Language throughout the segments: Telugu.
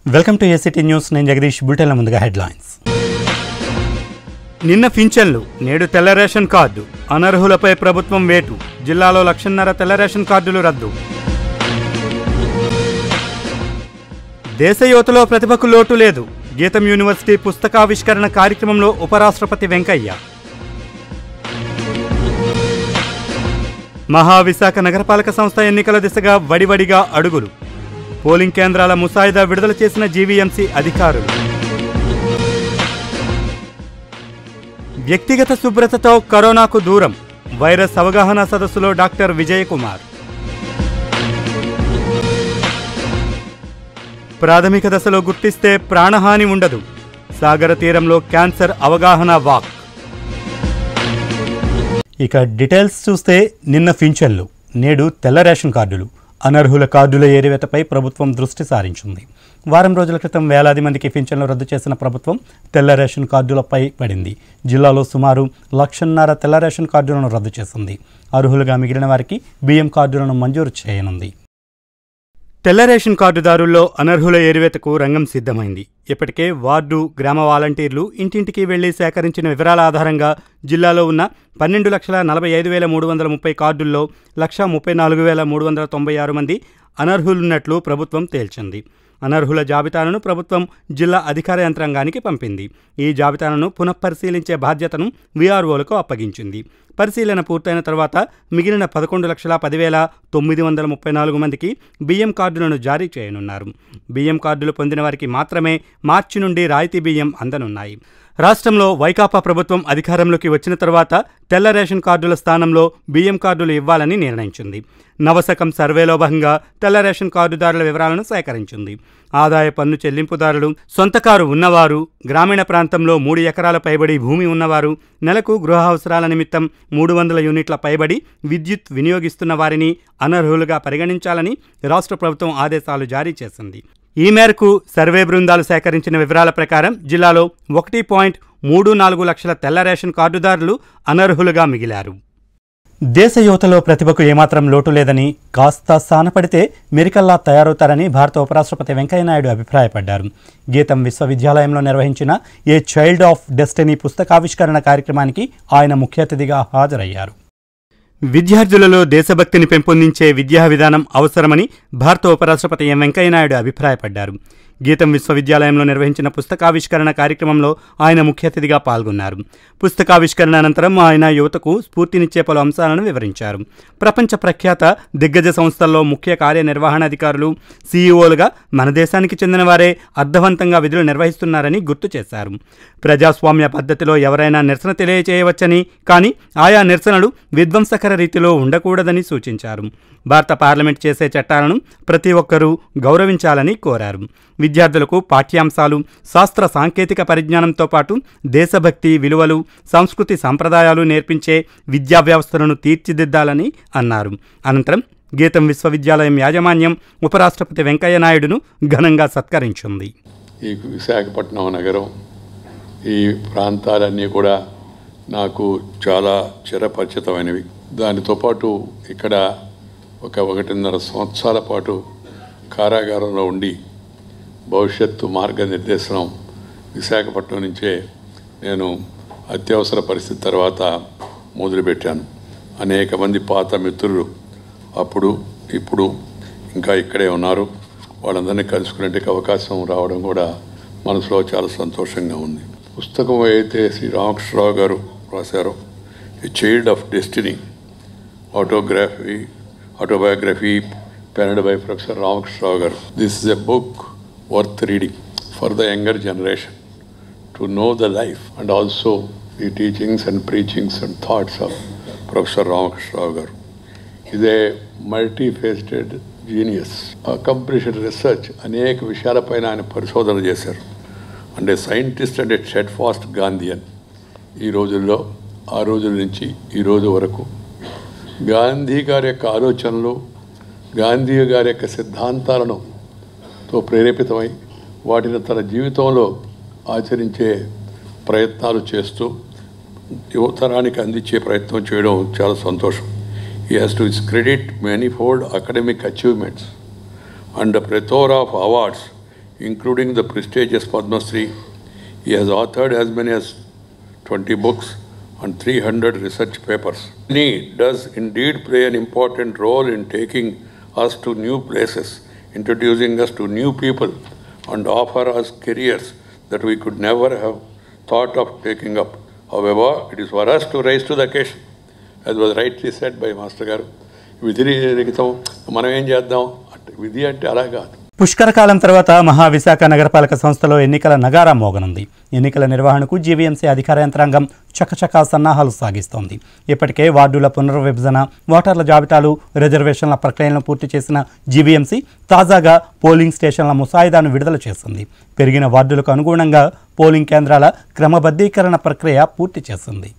వెల్కమ్ టు ఏసీటీ న్యూస్ నేను జగదీష్ బులెటిన్ల ముందుగా హెడ్లైన్స్ నిన్న పింఛన్లు నేడు తెల్ల రేషన్ కార్డు అనర్హులపై ప్రభుత్వం వేటు జిల్లాలో లక్షన్నర తెల్ల రేషన్ కార్డులు రద్దు దేశ యువతలో ప్రతిభకు లోటు లేదు గీతం యూనివర్సిటీ పుస్తకావిష్కరణ కార్యక్రమంలో ఉపరాష్ట్రపతి వెంకయ్య మహావిశాఖ నగరపాలక సంస్థ ఎన్నికల దిశగా వడివడిగా అడుగులు పోలింగ్ కేంద్రాల ముసాయిదా విడుదల చేసిన జీవీఎంసీ అధికారులు వ్యక్తిగత శుభ్రతతో కరోనాకు దూరం వైరస్ అవగాహన సదస్సులో డాక్టర్ విజయకుమార్ ప్రాథమిక దశలో గుర్తిస్తే ప్రాణహాని ఉండదు సాగర తీరంలో క్యాన్సర్ అవగాహన వాక్ ఇక డీటెయిల్స్ చూస్తే నిన్న పింఛన్లు నేడు తెల్ల రేషన్ కార్డులు అనర్హుల కార్డుల ఏరివేతపై ప్రభుత్వం దృష్టి సారించింది వారం రోజుల క్రితం వేలాది మందికి పింఛన్లు రద్దు చేసిన ప్రభుత్వం తెల్ల రేషన్ కార్డులపై పడింది జిల్లాలో సుమారు లక్షన్నర తెల్ల రేషన్ కార్డులను రద్దు చేసింది అర్హులుగా మిగిలిన వారికి బియ్యం కార్డులను మంజూరు చేయనుంది తెల్ల రేషన్ కార్డుదారుల్లో అనర్హుల ఏరివేతకు రంగం సిద్ధమైంది ఇప్పటికే వార్డు గ్రామ వాలంటీర్లు ఇంటింటికి వెళ్లి సేకరించిన వివరాల ఆధారంగా జిల్లాలో ఉన్న పన్నెండు లక్షల నలభై ఐదు వేల మూడు వందల ముప్పై కార్డుల్లో లక్ష ముప్పై నాలుగు వేల మూడు వందల తొంభై ఆరు మంది అనర్హులున్నట్లు ప్రభుత్వం తేల్చింది అనర్హుల జాబితాలను ప్రభుత్వం జిల్లా అధికార యంత్రాంగానికి పంపింది ఈ జాబితాలను పునఃపరిశీలించే బాధ్యతను వీఆర్ఓలకు అప్పగించింది పరిశీలన పూర్తయిన తర్వాత మిగిలిన పదకొండు లక్షల పదివేల తొమ్మిది వందల ముప్పై నాలుగు మందికి బియ్యం కార్డులను జారీ చేయనున్నారు బియ్యం కార్డులు పొందిన వారికి మాత్రమే మార్చి నుండి రాయితీ బియ్యం అందనున్నాయి రాష్ట్రంలో వైకాపా ప్రభుత్వం అధికారంలోకి వచ్చిన తర్వాత తెల్ల రేషన్ కార్డుల స్థానంలో బియ్యం కార్డులు ఇవ్వాలని నిర్ణయించింది నవశకం సర్వేలో భాగంగా తెల్ల రేషన్ కార్డుదారుల వివరాలను సేకరించింది ఆదాయ పన్ను చెల్లింపుదారులు సొంత కారు ఉన్నవారు గ్రామీణ ప్రాంతంలో మూడు ఎకరాల పైబడి భూమి ఉన్నవారు నెలకు గృహ అవసరాల నిమిత్తం మూడు వందల యూనిట్ల పైబడి విద్యుత్ వినియోగిస్తున్న వారిని అనర్హులుగా పరిగణించాలని రాష్ట్ర ప్రభుత్వం ఆదేశాలు జారీ చేసింది ఈ మేరకు సర్వే బృందాలు సేకరించిన వివరాల ప్రకారం జిల్లాలో ఒకటి పాయింట్ మూడు నాలుగు లక్షల తెల్ల రేషన్ కార్డుదారులు అనర్హులుగా మిగిలారు దేశ యువతలో ప్రతిభకు ఏమాత్రం లోటు లేదని కాస్త స్థానపడితే మెరికల్లా తయారవుతారని భారత ఉపరాష్ట్రపతి వెంకయ్యనాయుడు అభిప్రాయపడ్డారు గీతం విశ్వవిద్యాలయంలో నిర్వహించిన ఏ చైల్డ్ ఆఫ్ డెస్టినీ పుస్తకావిష్కరణ కార్యక్రమానికి ఆయన ముఖ్య అతిథిగా హాజరయ్యారు విద్యార్థులలో దేశభక్తిని పెంపొందించే విద్యా విధానం అవసరమని భారత ఉపరాష్ట్రపతి ఎం వెంకయ్యనాయుడు అభిప్రాయపడ్డారు గీతం విశ్వవిద్యాలయంలో నిర్వహించిన పుస్తకావిష్కరణ కార్యక్రమంలో ఆయన ముఖ్య అతిథిగా పాల్గొన్నారు పుస్తకావిష్కరణ అనంతరం ఆయన యువతకు స్ఫూర్తినిచ్చే పలు అంశాలను వివరించారు ప్రపంచ ప్రఖ్యాత దిగ్గజ సంస్థల్లో ముఖ్య కార్యనిర్వహణాధికారులు సీఈఓలుగా మన దేశానికి చెందిన వారే అర్థవంతంగా విధులు నిర్వహిస్తున్నారని గుర్తు చేశారు ప్రజాస్వామ్య పద్ధతిలో ఎవరైనా నిరసన తెలియచేయవచ్చని కానీ ఆయా నిరసనలు విధ్వంసకర రీతిలో ఉండకూడదని సూచించారు భారత పార్లమెంట్ చేసే చట్టాలను ప్రతి ఒక్కరూ గౌరవించాలని కోరారు విద్యార్థులకు పాఠ్యాంశాలు శాస్త్ర సాంకేతిక పరిజ్ఞానంతో పాటు దేశభక్తి విలువలు సంస్కృతి సంప్రదాయాలు నేర్పించే విద్యా వ్యవస్థలను తీర్చిదిద్దాలని అన్నారు అనంతరం గీతం విశ్వవిద్యాలయం యాజమాన్యం ఉపరాష్ట్రపతి వెంకయ్యనాయుడును ఘనంగా సత్కరించింది ఈ విశాఖపట్నం నగరం ఈ ప్రాంతాలన్నీ కూడా నాకు చాలా చిరపరిచితమైనవి దానితో పాటు ఇక్కడ ఒక ఒకటిన్నర సంవత్సరాల పాటు కారాగారంలో ఉండి భవిష్యత్తు మార్గనిర్దేశనం విశాఖపట్నం నుంచే నేను అత్యవసర పరిస్థితి తర్వాత మొదలుపెట్టాను అనేక మంది పాత మిత్రులు అప్పుడు ఇప్పుడు ఇంకా ఇక్కడే ఉన్నారు వాళ్ళందరినీ కలుసుకునే అవకాశం రావడం కూడా మనసులో చాలా సంతోషంగా ఉంది పుస్తకం అయితే శ్రీ రామకృష్ణరావు గారు రాశారో a child of destiny autography autobiography penned by professor Ramakrishnarao గారు this is a book worth reading for the younger generation to know the life and also the teachings and preachings and thoughts of professor Ramakrishnarao గారు ఇదే multi faceted genius accomplished research అనేక విషయాలపైన ఆయన పరిశోధన చేశారు అంటే సైంటిస్ట్ అంటే షెడ్ ఫాస్ట్ గాంధీయన్ ఈ రోజుల్లో ఆ రోజుల నుంచి ఈ రోజు వరకు గాంధీ గారి యొక్క ఆలోచనలు గాంధీ గారి యొక్క సిద్ధాంతాలను తో ప్రేరేపితమై వాటిని తన జీవితంలో ఆచరించే ప్రయత్నాలు చేస్తూ యువతరానికి అందించే ప్రయత్నం చేయడం చాలా సంతోషం ఈ has to is credit manifold academic achievements and plethora of awards including the prestigious Padma Shri. He has authored as many as 20 books and 300 research papers. He does indeed play an important role in taking us to new places, introducing us to new people, and offer us careers that we could never have thought of taking up. However, it is for us to rise to the occasion, as was rightly said by Master గారు విధిని లిఖితం మనం ఏం చేద్దాం అంటే విధి అంటే అలా కాదు పుష్కరకాలం తర్వాత మహావిశాఖ నగరపాలక సంస్థలో ఎన్నికల నగారా మోగనుంది ఎన్నికల నిర్వహణకు జీవీఎంసీ అధికార యంత్రాంగం చకచకా సన్నాహాలు సాగిస్తోంది ఇప్పటికే వార్డుల పునర్విభజన ఓటర్ల జాబితాలు రిజర్వేషన్ల ప్రక్రియలను పూర్తి చేసిన జీవీఎంసీ తాజాగా పోలింగ్ స్టేషన్ల ముసాయిదాను విడుదల చేసింది పెరిగిన వార్డులకు అనుగుణంగా పోలింగ్ కేంద్రాల క్రమబద్ధీకరణ ప్రక్రియ పూర్తి చేసింది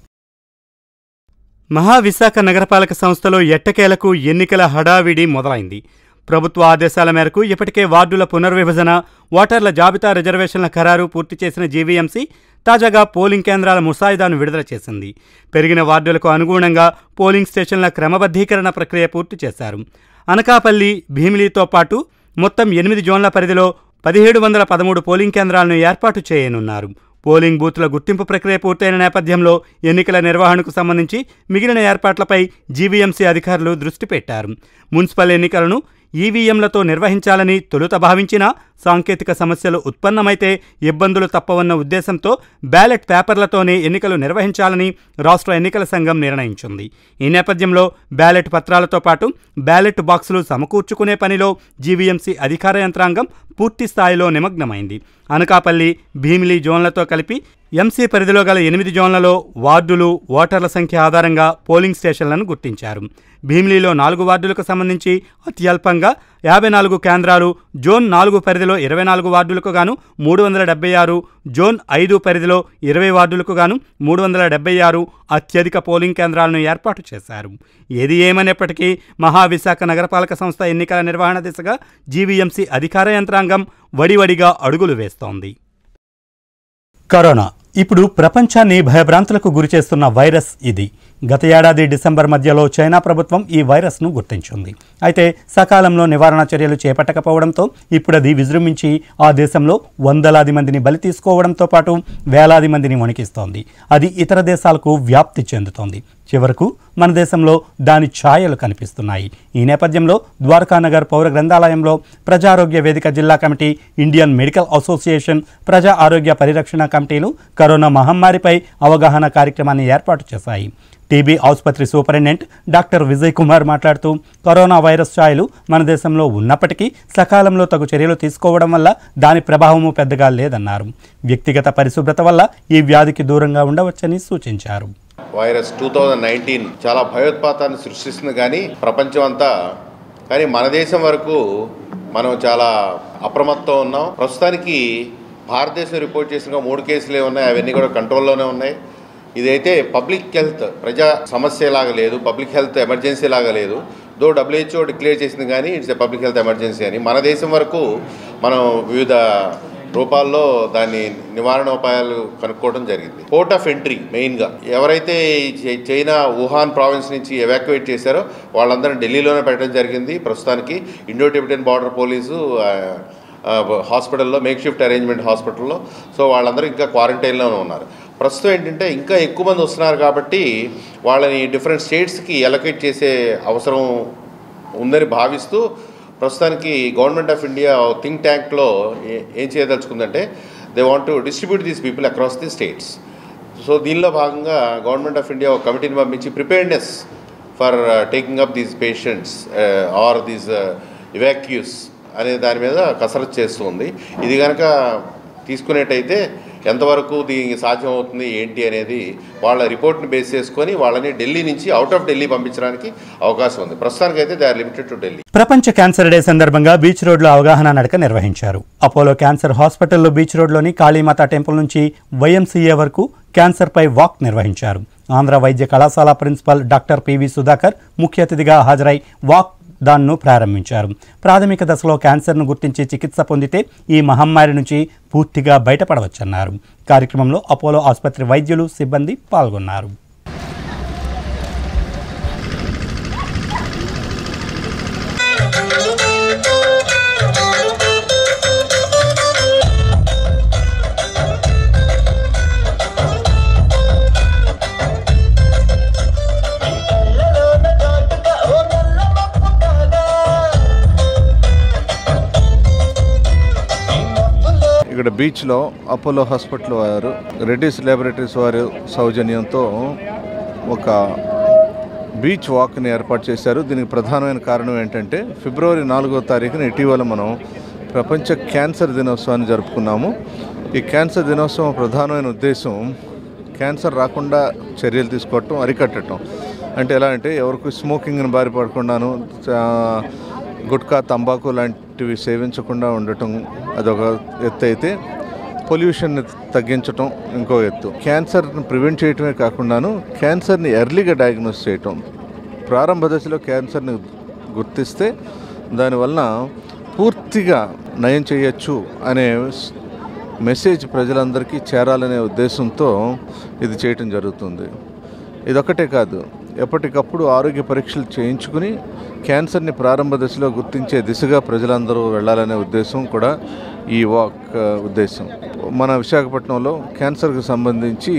మహావిశాఖ నగరపాలక సంస్థలో ఎట్టకేలకు ఎన్నికల హడావిడి మొదలైంది ప్రభుత్వ ఆదేశాల మేరకు ఇప్పటికే వార్డుల పునర్విభజన ఓటర్ల జాబితా రిజర్వేషన్ల ఖరారు పూర్తి చేసిన జీవీఎంసీ తాజాగా పోలింగ్ కేంద్రాల ముసాయిదాను విడుదల చేసింది పెరిగిన వార్డులకు అనుగుణంగా పోలింగ్ స్టేషన్ల క్రమబద్ధీకరణ ప్రక్రియ పూర్తి చేశారు అనకాపల్లి భీమిలితో పాటు మొత్తం ఎనిమిది జోన్ల పరిధిలో పదిహేడు వందల పదమూడు పోలింగ్ కేంద్రాలను ఏర్పాటు చేయనున్నారు పోలింగ్ బూత్ల గుర్తింపు ప్రక్రియ పూర్తయిన నేపథ్యంలో ఎన్నికల నిర్వహణకు సంబంధించి మిగిలిన ఏర్పాట్లపై జీవీఎంసీ అధికారులు దృష్టి పెట్టారు మున్సిపల్ ఎన్నికలను ఈవీఎంలతో నిర్వహించాలని తొలుత భావించినా సాంకేతిక సమస్యలు ఉత్పన్నమైతే ఇబ్బందులు తప్పవన్న ఉద్దేశంతో బ్యాలెట్ పేపర్లతోనే ఎన్నికలు నిర్వహించాలని రాష్ట్ర ఎన్నికల సంఘం నిర్ణయించింది ఈ నేపథ్యంలో బ్యాలెట్ పత్రాలతో పాటు బ్యాలెట్ బాక్సులు సమకూర్చుకునే పనిలో జీవీఎంసీ అధికార యంత్రాంగం పూర్తి స్థాయిలో నిమగ్నమైంది అనకాపల్లి భీమిలి జోన్లతో కలిపి ఎంసీ పరిధిలో గల ఎనిమిది జోన్లలో వార్డులు ఓటర్ల సంఖ్య ఆధారంగా పోలింగ్ స్టేషన్లను గుర్తించారు భీమిలిలో నాలుగు వార్డులకు సంబంధించి అత్యల్పంగా యాభై నాలుగు కేంద్రాలు జోన్ నాలుగు పరిధిలో ఇరవై నాలుగు వార్డులకు గాను మూడు వందల డెబ్బై ఆరు జోన్ ఐదు పరిధిలో ఇరవై వార్డులకు గాను మూడు వందల డెబ్బై ఆరు అత్యధిక పోలింగ్ కేంద్రాలను ఏర్పాటు చేశారు ఏది ఏమనేప్పటికీ మహావిశాఖ నగరపాలక సంస్థ ఎన్నికల నిర్వహణ దిశగా జీవీఎంసీ అధికార యంత్రాంగం వడివడిగా అడుగులు వేస్తోంది కరోనా ఇప్పుడు ప్రపంచాన్ని భయభ్రాంతులకు గురిచేస్తున్న వైరస్ ఇది గత ఏడాది డిసెంబర్ మధ్యలో చైనా ప్రభుత్వం ఈ వైరస్ను గుర్తించింది అయితే సకాలంలో నివారణ చర్యలు చేపట్టకపోవడంతో ఇప్పుడు అది విజృంభించి ఆ దేశంలో వందలాది మందిని బలి తీసుకోవడంతో పాటు వేలాది మందిని వణికిస్తోంది అది ఇతర దేశాలకు వ్యాప్తి చెందుతోంది చివరకు మన దేశంలో దాని ఛాయలు కనిపిస్తున్నాయి ఈ నేపథ్యంలో ద్వారకానగర్ పౌర గ్రంథాలయంలో ప్రజారోగ్య వేదిక జిల్లా కమిటీ ఇండియన్ మెడికల్ అసోసియేషన్ ప్రజా ఆరోగ్య పరిరక్షణ కమిటీలు కరోనా మహమ్మారిపై అవగాహన కార్యక్రమాన్ని ఏర్పాటు చేశాయి టీబీ ఆసుపత్రి సూపరింటెండెంట్ డాక్టర్ విజయ్ కుమార్ మాట్లాడుతూ కరోనా వైరస్ ఛాయలు మన దేశంలో ఉన్నప్పటికీ సకాలంలో తగు చర్యలు తీసుకోవడం వల్ల దాని ప్రభావము పెద్దగా లేదన్నారు వ్యక్తిగత పరిశుభ్రత వల్ల ఈ వ్యాధికి దూరంగా ఉండవచ్చని సూచించారు వైరస్ టూ థౌజండ్ నైన్టీన్ చాలా భయోత్పాతాన్ని సృష్టిస్తుంది కానీ ప్రపంచం అంతా కానీ మన దేశం వరకు మనం చాలా అప్రమత్తం ఉన్నాం ప్రస్తుతానికి భారతదేశం రిపోర్ట్ చేసిన మూడు కేసులే ఉన్నాయి అవన్నీ కూడా కంట్రోల్లోనే ఉన్నాయి ఇదైతే పబ్లిక్ హెల్త్ ప్రజా సమస్య లాగా లేదు పబ్లిక్ హెల్త్ ఎమర్జెన్సీ లాగా లేదు దో డబ్ల్యూహెచ్ఓ డిక్లేర్ చేసింది కానీ it's a public health emergency అని మన దేశం వరకు మనం వివిధ రూపాల్లో దాని నివారణోపాయాలు కనుక్కోవడం జరిగింది పోర్ట్ ఆఫ్ ఎంట్రీ మెయిన్గా ఎవరైతే ఈ చై- చైనా వుహాన్ ప్రావిన్స్ నుంచి ఎవాక్యుయేట్ చేశారో వాళ్ళందరినీ ఢిల్లీలోనే పెట్టడం జరిగింది ప్రస్తుతానికి ఇండో టిబెటన్ బార్డర్ పోలీసు ఆ, ఆ, హాస్పిటల్లో మేక్ షిఫ్ట్ అరేంజ్మెంట్ హాస్పిటల్లో సో వాళ్ళందరూ ఇంకా క్వారంటైన్లోనే ఉన్నారు ప్రస్తుతం ఏంటంటే ఇంకా ఎక్కువ మంది వస్తున్నారు కాబట్టి వాళ్ళని డిఫరెంట్ స్టేట్స్కి ఎలకేట్ చేసే అవసరం ఉందని భావిస్తూ ప్రస్తుతానికి గవర్నమెంట్ ఆఫ్ ఇండియా థింక్ ట్యాంక్లో ఏ- ఏం చేయదలుచుకుందంటే they want to distribute these people across the states so దీనిలో భాగంగా గవర్నమెంట్ ఆఫ్ ఇండియా ఒక కమిటీని పంపించి preparedness for taking up these patients or these evacuees అనే దాని మీద కసరత్తు చేస్తుంది ఇది కనుక తీసుకునేట్టయితే ఎంతవరకు దీనికి సాధ్యం అవుతుంది ఏంటి అనేది వాళ్ళ రిపోర్ట్ని బేస్ చేసుకొని వాళ్ళని ఢిల్లీ నుంచి అవుట్ ఆఫ్ ఢిల్లీ పంపించడానికి అవకాశం ఉంది ప్రస్తుతానికైతే they are limited to Delhi ప్రపంచ క్యాన్సర్ డే సందర్భంగా బీచ్ రోడ్లో అవగాహన నడక నిర్వహించారు అపోలో క్యాన్సర్ హాస్పిటల్లో బీచ్ రోడ్లోని కాళీమాత టెంపుల్ నుంచి వైఎంసీఏ వరకు క్యాన్సర్పై వాక్ నిర్వహించారు ఆంధ్ర వైద్య కళాశాల ప్రిన్సిపల్ డాక్టర్ పివి సుధాకర్ ముఖ్య అతిథిగా హాజరై వాక్ దాన్ను ప్రారంభించారు ప్రాథమిక దశలో క్యాన్సర్ను గుర్తించి చికిత్స పొందితే ఈ మహమ్మారి నుంచి పూర్తిగా బయటపడవచ్చన్నారు కార్యక్రమంలో అపోలో ఆసుపత్రి వైద్యులు సిబ్బంది పాల్గొన్నారు ఇక్కడ బీచ్లో అపోలో హాస్పిటల్ వారు రెడ్డిస్ ల్యాబొరేటరీస్ వారి సౌజన్యంతో ఒక బీచ్ వాక్ని ఏర్పాటు చేశారు దీనికి ప్రధానమైన కారణం ఏంటంటే ఫిబ్రవరి నాలుగో తారీఖున ఇటీవల మనం ప్రపంచ క్యాన్సర్ దినోత్సవాన్ని జరుపుకున్నాము ఈ క్యాన్సర్ దినోత్సవం ప్రధానమైన ఉద్దేశం క్యాన్సర్ రాకుండా చర్యలు తీసుకోవటం అరికట్టడం అంటే ఎలా అంటే ఎవరికి స్మోకింగ్ని బారి పడకుండాను ఆ, గుట్కా తంబాకు లాంటివి సేవించకుండా ఉండటం అదొక ఎత్తు అయితే పొల్యూషన్ని తగ్గించటం ఇంకో ఎత్తు క్యాన్సర్ని ప్రివెంట్ చేయటమే కాకుండాను క్యాన్సర్ని ఎర్లీగా డయాగ్నోస్ చేయటం ప్రారంభ దశలో క్యాన్సర్ని గుర్తిస్తే దానివల్ల పూర్తిగా నయం చేయొచ్చు అనే స్- మెసేజ్ ప్రజలందరికీ చేరాలనే ఉద్దేశంతో ఇది చేయటం జరుగుతుంది ఇదొక్కటే కాదు ఎప్పటికప్పుడు ఆరోగ్య పరీక్షలు చేయించుకుని క్యాన్సర్ని ప్రారంభ దశలో గుర్తించే దిశగా ప్రజలందరూ వెళ్ళాలనే ఉద్దేశం కూడా ఈ వాక్ ఆ, ఉద్దేశం మన విశాఖపట్నంలో క్యాన్సర్కి సంబంధించి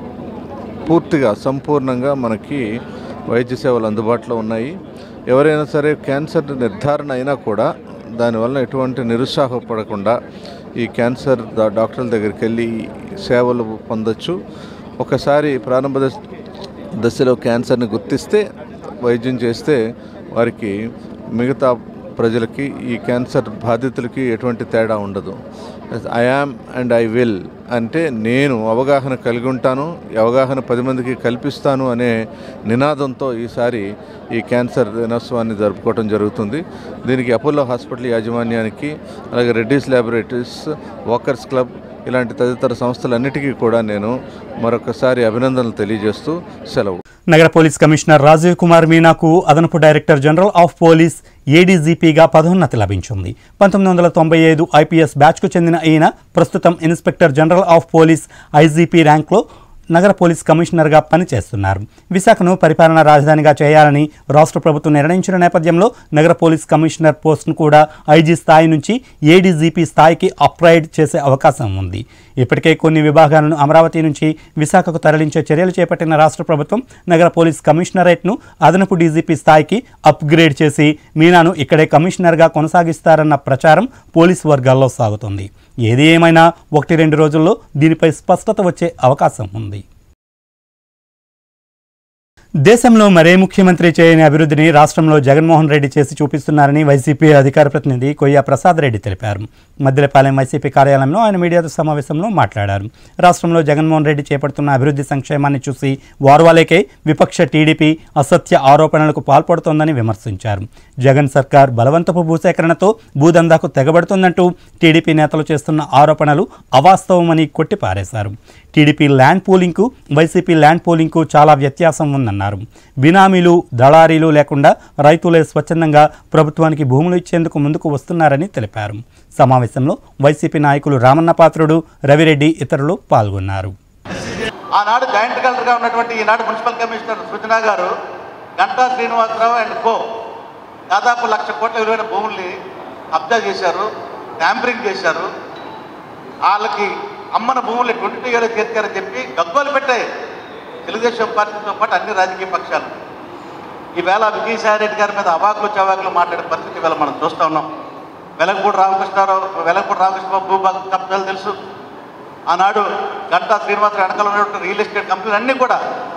పూర్తిగా సంపూర్ణంగా మనకి వైద్య సేవలు అందుబాటులో ఉన్నాయి ఎవరైనా సరే క్యాన్సర్ నిర్ధారణ అయినా కూడా దానివల్ల ఎటువంటి నిరుత్సాహపడకుండా ఈ క్యాన్సర్ డా- డాక్టర్ల దగ్గరికి వెళ్ళి సేవలు పొందొచ్చు ఒకసారి ప్రారంభ దశ దశలో క్యాన్సర్ని గుర్తిస్తే వైద్యం చేస్తే వారికి మిగతా ప్రజలకి ఈ క్యాన్సర్ బాధితులకి ఎటువంటి తేడా ఉండదు I am and I will అంటే నేను అవగాహన కలిగి ఉంటాను ఈ అవగాహన పది మందికి కల్పిస్తాను అనే నినాదంతో ఈసారి ఈ క్యాన్సర్ దినోత్సవాన్ని జరుపుకోవడం జరుగుతుంది దీనికి అపోలో హాస్పిటల్ యాజమాన్యానికి అలాగే రెడ్డిస్ ల్యాబొరేటరీస్ వాకర్స్ క్లబ్ ఇలాంటి తదితర సంస్థలన్నిటికీ కూడా నేను మరొకసారి అభినందనలు తెలియజేస్తూ సెలవు నగర పోలీస్ కమిషనర్ రాజీవ్ కుమార్ మీనాకు అదనపు డైరెక్టర్ జనరల్ ఆఫ్ పోలీస్ ఏడీజీపీగా పదోన్నతి లభించింది పంతొమ్మిది వందల తొంభై ఐదు ఐపీఎస్ బ్యాచ్కు చెందిన ఈయన ప్రస్తుతం inspector general of police IGP ర్యాంక్లో నగర పోలీస్ కమిషనర్గా పనిచేస్తున్నారు విశాఖను పరిపాలనా రాజధానిగా చేయాలని రాష్ట్ర ప్రభుత్వం నిర్ణయించిన నేపథ్యంలో నగర పోలీస్ కమిషనర్ పోస్టును కూడా ఐజీ స్థాయి నుంచి ఏడీజీపీ స్థాయికి అప్గ్రేడ్ చేసే అవకాశం ఉంది ఇప్పటికే కొన్ని విభాగాలను అమరావతి నుంచి విశాఖకు తరలించే చర్యలు చేపట్టిన రాష్ట్ర ప్రభుత్వం నగర పోలీస్ కమిషనరేట్ను అదనపు డీజీపీ స్థాయికి అప్గ్రేడ్ చేసి మీనాను ఇక్కడే కమిషనర్గా కొనసాగిస్తారన్న ప్రచారం పోలీస్ వర్గాల్లో సాగుతోంది ఏది ఏమైనా ఒకటి రెండు రోజుల్లో దీనిపై స్పష్టత వచ్చే అవకాశం ఉంది దేశంలో మరే ముఖ్యమంత్రి చేయని అభివృద్ధిని రాష్ట్రంలో జగన్మోహన్ రెడ్డి చేసి చూపిస్తున్నారని వైసీపీ అధికార ప్రతినిధి కొయ్య ప్రసాద్ రెడ్డి తెలిపారు మద్దెలపాలెం వైసీపీ కార్యాలయంలో ఆయన మీడియాతో సమావేశంలో మాట్లాడారు రాష్ట్రంలో జగన్మోహన్ రెడ్డి చేపడుతున్న అభివృద్ధి సంక్షేమాన్ని చూసి వార్వాలేకే విపక్ష టీడీపీ అసత్య ఆరోపణలకు పాల్పడుతోందని విమర్శించారు జగన్ సర్కార్ బలవంతపు భూసేకరణతో భూదందాకు తెగబడుతుందంటూ టీడీపీ నేతలు చేస్తున్న ఆరోపణలు అవాస్తవమని కొట్టిపారేశారు టీడీపీ ల్యాండ్ పూలింగ్కు వైసీపీ ల్యాండ్ పూలింగ్కు చాలా వ్యత్యాసం ఉందన్నారు బినామీలు దళారీలు లేకుండా రైతులే స్వచ్ఛందంగా ప్రభుత్వానికి భూములు ఇచ్చేందుకు ముందుకు వస్తున్నారని తెలిపారు సమావేశంలో వైసీపీ నాయకులు రామన్న పాత్రుడు రవిరెడ్డి ఇతరులు పాల్గొన్నారు ఆనాడు జాయింట్ కలెక్టర్గా ఉన్నటువంటి ఈనాడు మున్సిపల్ కమిషనర్ సృజన గారు గంటా శ్రీనివాసరావు అండ్ కో దాదాపు లక్ష కోట్ల విలువైన భూముల్ని అబ్జా చేశారు ట్యాంపరింగ్ చేశారు వాళ్ళకి అమ్మన భూముల్ని ట్వంటీ టూ ఇయర్స్ చేర్చారని చెప్పి గగ్గోలు పెట్టాయి తెలుగుదేశం పార్టీతో పాటు అన్ని రాజకీయ పక్షాలు ఈవేళ విజయసాయి రెడ్డి గారి మీద అవాకులు చవాకులు మాట్లాడే పరిస్థితి ఇవాళ మనం చూస్తూ ఉన్నాం వెలగపూడి రామకృష్ణారావు వెలగపూడి రామకృష్ణరావు భూభాగం కబ్జాలు తెలుసు ఆనాడు గంటా శ్రీనివాసరావు వెనకాల ఉన్నటువంటి రియల్ ఎస్టేట్ కంపెనీలు అన్నీ కూడా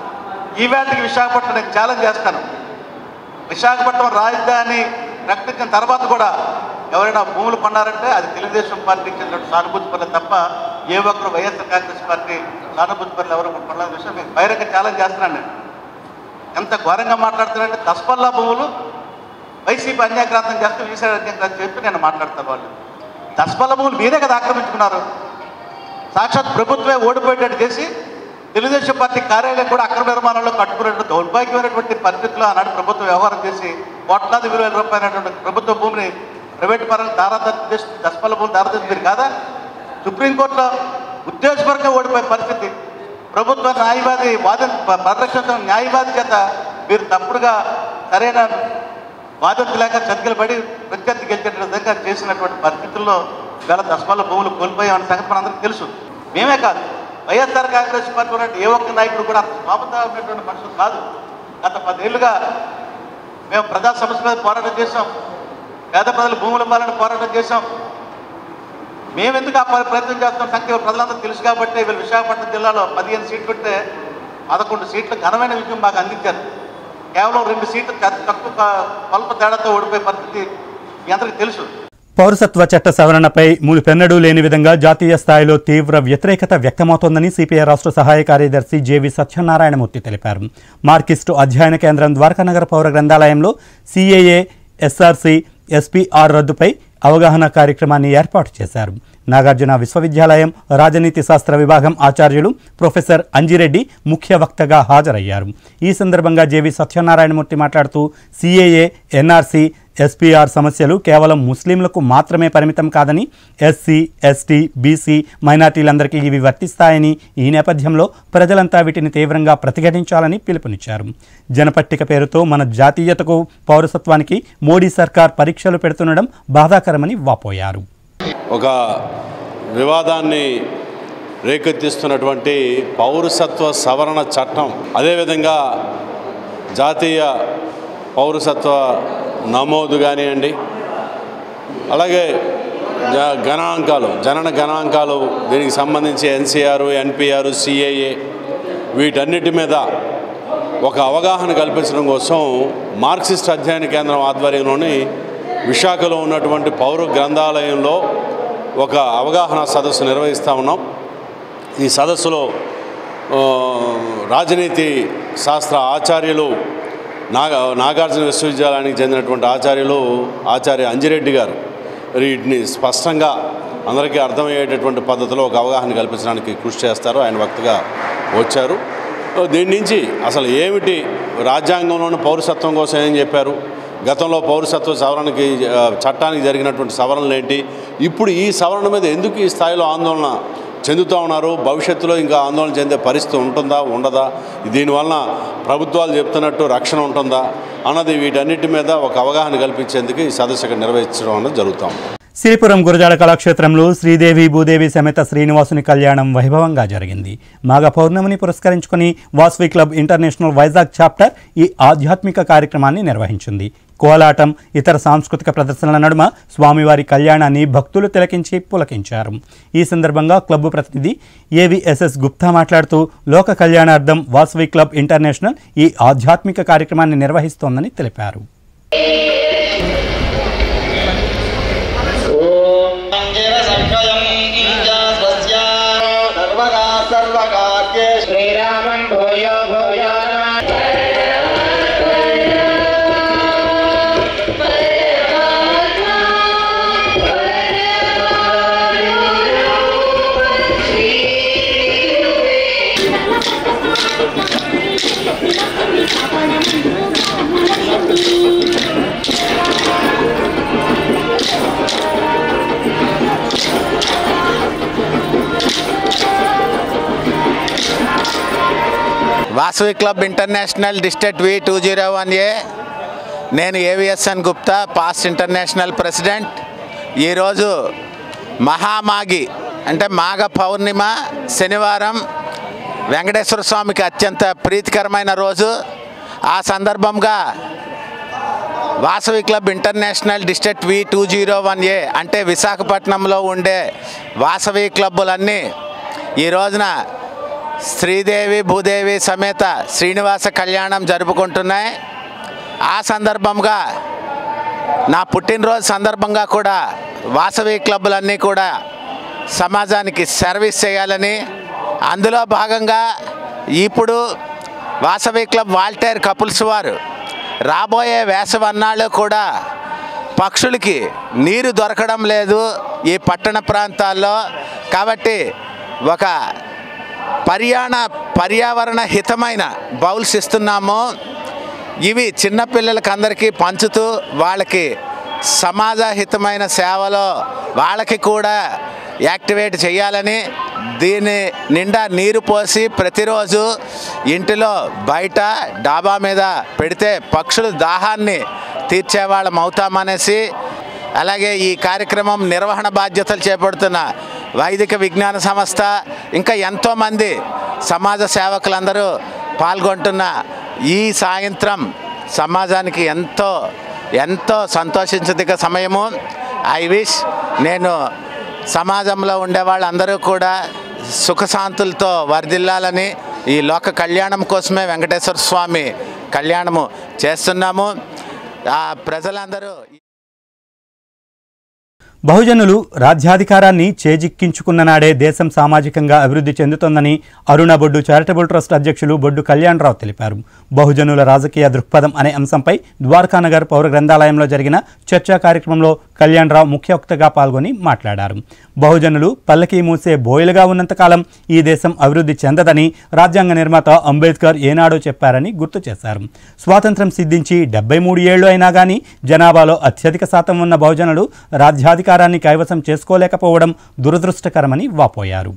ఈవేళకి విశాఖపట్నం నేను ఛాలెంజ్ చేస్తాను విశాఖపట్నం రాజధాని ప్రకటించిన తర్వాత కూడా ఎవరైనా భూములు కొన్నారంటే అది తెలుగుదేశం పార్టీకి చెందిన సానుభూతి పనులు తప్ప ఏ ఒక్కరు వైఎస్ఆర్ కాంగ్రెస్ పార్టీ సానుభూతి పనులు ఎవరు కొనలేని విషయం మీకు బహిరంగ ఛాలెంజ్ చేస్తున్నాను నేను ఎంత ఘోరంగా మాట్లాడుతున్నారంటే దస్పల్లా భూములు వైసీపీ అన్యాక్రాంతం చేస్తూ వీసాడు అన్యాక్రాంతం చెప్పి నేను మాట్లాడతాను వాళ్ళు దస్పల్ల భూములు మీరే కదా ఆక్రమించుకున్నారు సాక్షాత్ ప్రభుత్వమే ఓడిపోయేటట్టు చేసి తెలుగుదేశం పార్టీ కార్యాలయం కూడా అక్రమ నిర్మాణంలో కట్టుకునేటువంటి దౌర్భాగ్యమైనటువంటి పరిస్థితుల్లో ఆనాడు ప్రభుత్వం వ్యవహారం చేసి కోట్లాది విలువల రూపాయలైనటువంటి ప్రభుత్వ భూమిని ప్రైవేట్ పరంగా దారాదత్తం చేసి దశపల్ల భూములు దారాదత్తం మీరు కాదా సుప్రీంకోర్టులో ఉద్దేశపరంగా ఓడిపోయే పరిస్థితి ప్రభుత్వ న్యాయవాది వాదన పరిరక్షించిన న్యాయవాది చేత మీరు తప్పుడుగా సరైన బాధ్యత లేక చతికిలు పడి ప్రత్యర్థి గెలిచిన విధంగా చేసినటువంటి పరిస్థితుల్లో గల దశమాల భూములు కోల్పోయామన్న సంగతి మనందరికీ తెలుసు మేమే కాదు వైఎస్ఆర్ కాంగ్రెస్ పార్టీ ఉన్నటువంటి ఏ ఒక్క నాయకుడు కూడా అంత స్థాపత ఉన్నటువంటి మనుషులు కాదు గత పదేళ్లుగా మేము ప్రజా సమస్య మీద పోరాటం చేశాం పేద ప్రజలు భూములు ఇవ్వాలని పోరాటం చేశాం మేము ఎందుకు ఆ ప్ర- ప్రయత్నం చేస్తాం సంఖ్య ప్రజలందరూ తెలుసు కాబట్టి వీళ్ళు విశాఖపట్నం జిల్లాలో పదిహేను సీట్లు ఉంటే పదకొండు సీట్లు ఘనమైన విజయం మాకు అందించారు కేవలం రెండు సీట్లు త- తక్కువ క- స్వల్ప తేడాతో ఓడిపోయే పరిస్థితి మీ అందరికీ తెలుసు పౌరసత్వ చట్ట సవరణపై మునుపెన్నడూ లేని విధంగా జాతీయ స్థాయిలో తీవ్ర వ్యతిరేకత వ్యక్తమవుతోందని సిపిఐ రాష్ట్ర సహాయ కార్యదర్శి జేవి సత్యనారాయణమూర్తి తెలిపారు మార్కిస్టు అధ్యయన కేంద్రం ద్వారకానగర్ పౌర గ్రంథాలయంలో సిఏఏ ఎస్ఆర్సి ఎస్పీఆర్ రద్దుపై అవగాహన కార్యక్రమాన్ని ఏర్పాటు చేశారు నాగార్జున విశ్వవిద్యాలయం రాజనీతి శాస్త్ర విభాగం ఆచార్యులు ప్రొఫెసర్ అంజిరెడ్డి ముఖ్య వక్తగా హాజరయ్యారు ఈ సందర్భంగా జేవి సత్యనారాయణమూర్తి మాట్లాడుతూ సిఏఏ ఎన్ఆర్సీ ఎస్పీఆర్ సమస్యలు కేవలం ముస్లింలకు మాత్రమే పరిమితం కాదని ఎస్సీ ఎస్టీ బీసీ మైనార్టీలందరికీ ఇవి వర్తిస్తాయని ఈ నేపథ్యంలో ప్రజలంతా వీటిని తీవ్రంగా ప్రతిఘటించాలని పిలుపునిచ్చారు జనపట్టిక పేరుతో మన జాతీయతకు పౌరసత్వానికి మోడీ సర్కార్ పరీక్షలు పెడుతుండడం బాధాకరమని వాపోయారు ఒక వివాదాన్ని రేకెత్తిస్తున్నటువంటి పౌరసత్వ సవరణ చట్టం అదేవిధంగా జాతీయ పౌరసత్వ నమోదు కానివ్వండి అలాగే జ- గణాంకాలు జనన గణాంకాలు దీనికి సంబంధించి ఎన్సీఆర్ ఎన్పిఆర్ సిఏఏ వీటన్నిటి మీద ఒక అవగాహన కల్పించడం కోసం మార్క్సిస్ట్ అధ్యయన కేంద్రం ఆధ్వర్యంలోని విశాఖలో ఉన్నటువంటి పౌర గ్రంథాలయంలో ఒక అవగాహన సదస్సు నిర్వహిస్తూ ఉన్నాం ఈ సదస్సులో ఆ, రాజనీతి శాస్త్ర ఆచార్యులు నాగ నాగార్జున విశ్వవిద్యాలయానికి చెందినటువంటి ఆచార్యులు ఆచార్య అంజిరెడ్డి గారు వీటిని స్పష్టంగా అందరికీ అర్థమయ్యేటటువంటి పద్ధతిలో ఒక అవగాహన కల్పించడానికి కృషి చేస్తారు ఆయన వక్తగా వచ్చారు దీని నుంచి అసలు ఏమిటి రాజ్యాంగంలోని పౌరసత్వం కోసం ఏం చెప్పారు గతంలో పౌరసత్వ సవరణకి ఆ, చట్టానికి జరిగినటువంటి సవరణలు ఏంటి ఇప్పుడు ఈ సవరణ మీద ఎందుకు ఈ స్థాయిలో ఆందోళన చెందుతూ ఉన్నారు భవిష్యత్తులో ఇంకా ఆందోళన చెందే పరిస్థితి ఉంటుందా ఉండదా దీనివలన ప్రభుత్వాలు చెప్తున్నట్టు రక్షణ ఉంటుందా అన్నది వీటన్నిటి మీద ఒక అవగాహన కల్పించేందుకు ఈ సదస్సు ఇక్కడ నిర్వహించడం అన్నది జరుగుతూ ఉంది సిరిపురం గురజాడ కళాక్షేత్రంలో శ్రీదేవి భూదేవి సమేత శ్రీనివాసుని కళ్యాణం వైభవంగా జరిగింది మాఘ పౌర్ణమిని పురస్కరించుకుని Vasavi club international Vizag chapter ఈ ఆధ్యాత్మిక కార్యక్రమాన్ని నిర్వహించింది కోలాటం ఇతర సాంస్కృతిక ప్రదర్శనల నడుమ స్వామివారి కళ్యాణాన్ని భక్తులు తిలకించి పులకించారు ఈ సందర్భంగా క్లబ్ ప్రతినిధి ఏవిఎస్ఎస్ గుప్తా మాట్లాడుతూ లోక కళ్యాణార్థం వాసవి క్లబ్ ఇంటర్నేషనల్ ఈ ఆధ్యాత్మిక కార్యక్రమాన్ని నిర్వహిస్తోందని తెలిపారు ఓం అంజన సంకయం ఇంజాస్వస్య సర్వగా సర్వకార్యే శ్రీరామం భూయో భూయో Vasavi club international district V two zero one A నేను AVSN Gupta past international president ఈరోజు మహామాగి అంటే మాఘ పౌర్ణిమ శనివారం వెంకటేశ్వర స్వామికి అత్యంత ప్రీతికరమైన రోజు ఆ సందర్భంగా Vasavi club international district V two zero one A అంటే విశాఖపట్నంలో ఉండే వాసవి క్లబ్బులన్నీ ఈ రోజున శ్రీదేవి భూదేవి సమేత శ్రీనివాస కళ్యాణం జరుపుకుంటున్నాయి ఆ సందర్భంగా నా పుట్టినరోజు సందర్భంగా కూడా వాసవి క్లబ్బులన్నీ కూడా సమాజానికి సర్వీస్ చేయాలని అందులో భాగంగా ఇప్పుడు వాసవి క్లబ్ వాల్టేర్ కపుల్స్ వారు రాబోయే వేసవన్నాళ్ళు కూడా పక్షులకి నీరు దొరకడం లేదు ఈ పట్టణ ప్రాంతాల్లో కాబట్టి ఒక పర్యాణ పర్యావరణ హితమైన బౌల్స్ ఇస్తున్నాము ఇవి చిన్నపిల్లలకి అందరికీ పంచుతూ వాళ్ళకి సమాజ హితమైన సేవలో వాళ్ళకి కూడా యాక్టివేట్ చేయాలని దీని నిండా నీరు పోసి ప్రతిరోజు ఇంటిలో బయట డాబా మీద పెడితే పక్షుల దాహాన్ని తీర్చేవాళ్ళం అవుతామనేసి అలాగే ఈ కార్యక్రమం నిర్వహణ బాధ్యతలు చేపడుతున్న వైదిక విజ్ఞాన సంస్థ ఇంకా ఎంతోమంది సమాజ సేవకులందరూ పాల్గొంటున్న ఈ సాయంత్రం సమాజానికి ఎంతో ఎంతో సంతోషించదగ్గ సమయము ఐ విష్ నేను సమాజంలో ఉండే వాళ్ళందరూ కూడా సుఖశాంతులతో వర్ధిల్లాలని ఈ లోక కళ్యాణం కోసమే వెంకటేశ్వర స్వామి కళ్యాణము చేస్తున్నాము ఆ ప్రజలందరూ బహుజనులు రాజ్యాధికారాన్ని చేజిక్కించుకున్న నాడే దేశం సామాజికంగా అభివృద్ధి చెందుతోందని అరుణ బొడ్డు చారిటబుల్ ట్రస్ట్ అధ్యక్షులు బొడ్డు కళ్యాణరావు తెలిపారు బహుజనుల రాజకీయ దృక్పథం అనే అంశంపై ద్వారకానగర్ పౌర గ్రంథాలయంలో జరిగిన చర్చా కార్యక్రమంలో కళ్యాణరావు ముఖ్య వక్తగా పాల్గొని మాట్లాడారు బహుజనులు పల్లకి మూసే బోయలుగా ఉన్నంతకాలం ఈ దేశం అభివృద్ధి చెందదని రాజ్యాంగ నిర్మాత అంబేద్కర్ ఏనాడో చెప్పారని గుర్తు చేశారు స్వాతంత్రం సిద్ధించి డెబ్బై మూడు ఏళ్లు అయినా కానీ జనాభాలో అత్యధిక శాతం ఉన్న బహుజనులు రాజ్యాధికారాన్ని కైవసం చేసుకోలేకపోవడం దురదృష్టకరమని వాపోయారు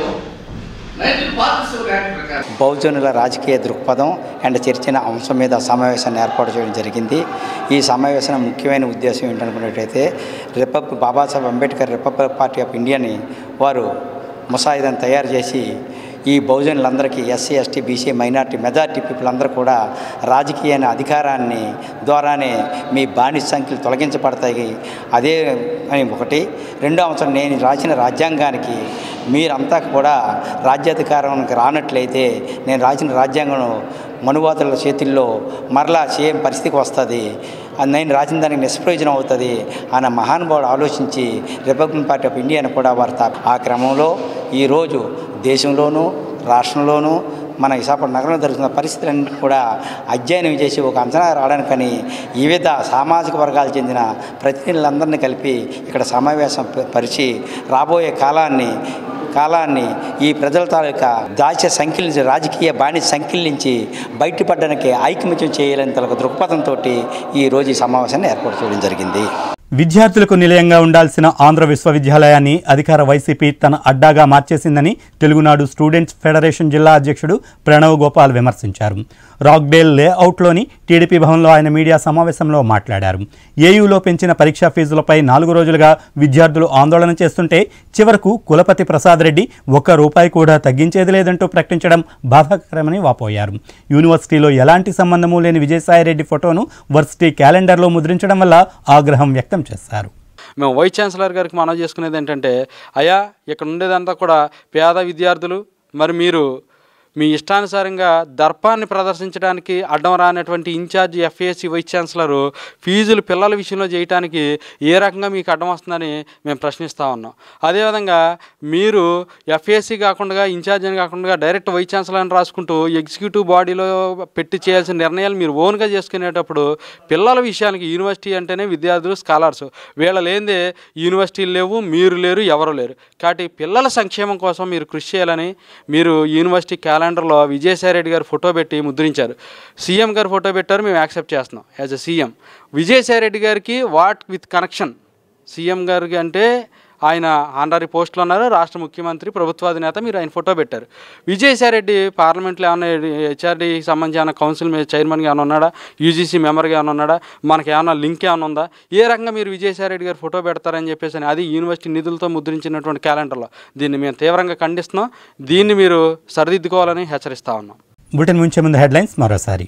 బహుజనుల రాజకీయ దృక్పథం అండ్ చర్చన అంశం మీద సమావేశాన్ని ఏర్పాటు చేయడం జరిగింది ఈ సమావేశం ముఖ్యమైన ఉద్దేశం ఏంటనుకున్నట్టయితే republic Babasaheb Ambedkar republic party of ఇండియాని వారు ముసాయిదాన్ని తయారు చేసి ఈ బహుజనులందరికీ SC ST BC minority majority people అందరూ కూడా రాజకీయ అధికారాన్ని ద్వారానే మీ బానిస సంఖ్యలు తొలగించబడతాయి అదే అని ఒకటి రెండో అంశం నేను రాసిన రాజ్యాంగానికి మీరంతా కూడా రాజ్యాధికారానికి రానట్లయితే నేను రాసిన రాజ్యాంగం మనువాదుల చేతుల్లో మరలా సేమ్ పరిస్థితికి వస్తుంది అది నేను రాసిన దానికి నిష్ప్రయోజనం అవుతుంది అన్న మహానుభావుడు ఆలోచించి రిపబ్లికన్ పార్టీ ఆఫ్ ఇండియాను కూడా వారు తా- ఆ క్రమంలో ఈరోజు దేశంలోనూ రాష్ట్రంలోనూ మన విశాఖపట్నం నగరంలో జరుగుతున్న పరిస్థితులన్నింటినీ కూడా అధ్యయనం చేసి ఒక అంచనా రావడానికని వివిధ సామాజిక వర్గాలకు చెందిన ప్రతినిధులందరినీ కలిపి ఇక్కడ సమావేశం ప- పరిచి రాబోయే కాలాన్ని కాలాన్ని ఈ ప్రజల తాలూకా దాస్య సంఖ్యల నుంచి రాజకీయ బాణి సంఖ్యల నుంచి బయటపడడానికి ఐకమత్యం చేయాలని తలక దృక్పథంతో ఈరోజు ఈ సమావేశాన్ని ఏర్పాటు చేయడం జరిగింది విద్యార్థులకు నిలయంగా ఉండాల్సిన ఆంధ్ర విశ్వవిద్యాలయాన్ని అధికార వైసీపీ తన అడ్డాగా మార్చేసిందని తెలుగునాడు స్టూడెంట్స్ ఫెడరేషన్ జిల్లా అధ్యక్షుడు ప్రణవ్ గోపాల్ విమర్శించారు రాక్డేల్ లేఅవుట్లోని టీడీపీ భవన్లో ఆయన మీడియా సమావేశంలో మాట్లాడారు ఏయూలో పెంచిన పరీక్షా ఫీజులపై నాలుగు రోజులుగా విద్యార్థులు ఆందోళన చేస్తుంటే చివరకు కులపతి ప్రసాద్ రెడ్డి ఒక్క రూపాయి కూడా తగ్గించేది లేదంటూ ప్రకటించడం బాధాకరమని వాపోయారు యూనివర్సిటీలో ఎలాంటి సంబంధము లేని విజయసాయిరెడ్డి ఫోటోను వర్సిటీ క్యాలెండర్లో ముద్రించడం వల్ల ఆగ్రహం వ్యక్తం చేశారు మేము వైస్ ఛాన్సలర్ గారికి మనవి చేసుకునేది ఏంటంటే అయ్యా ఇక్కడ ఉండేదంతా కూడా పేద విద్యార్థులు మరి మీరు మీ ఇష్టానుసారంగా దర్పాన్ని ప్రదర్శించడానికి అడ్డం రానటువంటి ఇన్ఛార్జ్ ఎఫ్ఏసి వైస్ ఛాన్సలరు ఫీజులు పిల్లల విషయంలో చేయడానికి ఏ రకంగా మీకు అడ్డం వస్తుందని మేము ప్రశ్నిస్తూ ఉన్నాం అదేవిధంగా మీరు ఎఫ్ఏసి కాకుండా ఇన్ఛార్జ్ అని కాకుండా డైరెక్ట్ వైస్ ఛాన్సలర్ అని రాసుకుంటూ ఎగ్జిక్యూటివ్ బాడీలో పెట్టి చేయాల్సిన నిర్ణయాలు మీరు ఓన్గా చేసుకునేటప్పుడు పిల్లల విషయానికి యూనివర్సిటీ అంటేనే విద్యార్థులు స్కాలర్స్ వీళ్ళ లేనిదే యూనివర్సిటీలు లేవు మీరు లేరు ఎవరు లేరు కాబట్టి పిల్లల సంక్షేమం కోసం మీరు కృషి చేయాలని మీరు యూనివర్సిటీ క్యాలెండర్లో విజయసాయిరెడ్డి గారు ఫోటో పెట్టి ముద్రించారు సీఎం గారు ఫోటో పెట్టారు మేము యాక్సెప్ట్ చేస్తున్నాం యాజ్ అ సీఎం విజయసాయిరెడ్డి గారికి వాట్ విత్ కనెక్షన్ సీఎం గారికి అంటే ఆయన ఆనరీ పోస్టులో ఉన్నారు రాష్ట్ర ముఖ్యమంత్రి ప్రభుత్వాధినేత మీరు ఆయన ఫోటో పెట్టారు విజయసాయిరెడ్డి పార్లమెంట్లో ఏమన్నా హెచ్ఆర్డీకి సంబంధించి ఏమైనా కౌన్సిల్ మీద చైర్మన్గా ఏమైనా ఉన్నాడా యూజీసీ మెంబర్గా ఏమైనా ఉన్నాడా మనకి ఏమైనా లింక్ ఏమైనా ఉందా ఏ రకంగా మీరు విజయసాయిరెడ్డి గారు ఫోటో పెడతారని చెప్పేసి అని అది యూనివర్సిటీ నిధులతో ముద్రించినటువంటి క్యాలెండర్లో దీన్ని మేము తీవ్రంగా ఖండిస్తున్నాం దీన్ని మీరు సరిదిద్దుకోవాలని హెచ్చరిస్తా ఉన్నాం బులెటిన్ ముంచే ముందు హెడ్లైన్స్ మరోసారి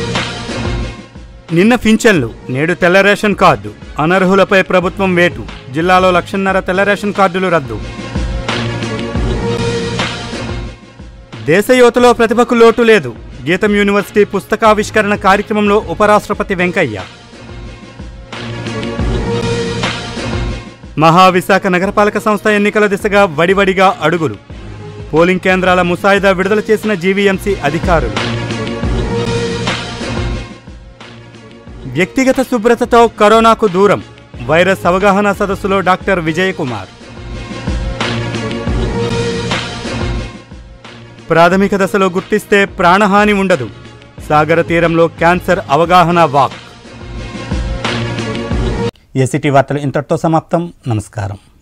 నిన్న పింఛన్లు నేడు తెల్ల రేషన్ కార్డు అనర్హులపై ప్రభుత్వం వేటు జిల్లాలో లక్షన్నర తెల్ల రేషన్ కార్డులు రద్దు దేశ యువతలో ప్రతిభకు లోటు లేదు గీతం యూనివర్సిటీ పుస్తకావిష్కరణ కార్యక్రమంలో ఉపరాష్ట్రపతి వెంకయ్య మహావిశాఖ నగరపాలక సంస్థ ఎన్నికల దిశగా వడివడిగా అడుగులు పోలింగ్ కేంద్రాల ముసాయిదా విడుదల చేసిన జీవీఎంసీ అధికారులు వ్యక్తిగత శుభ్రతతో కరోనాకు దూరం వైరస్ అవగాహన సదస్సులో డాక్టర్ విజయ్ కుమార్ ప్రాథమిక దశలో గుర్తిస్తే ప్రాణహాని ఉండదు సాగర తీరంలో క్యాన్సర్ అవగాహన వాక్ ఏసీటీ వార్తలు ఇంతటితో సమాప్తం నమస్కారం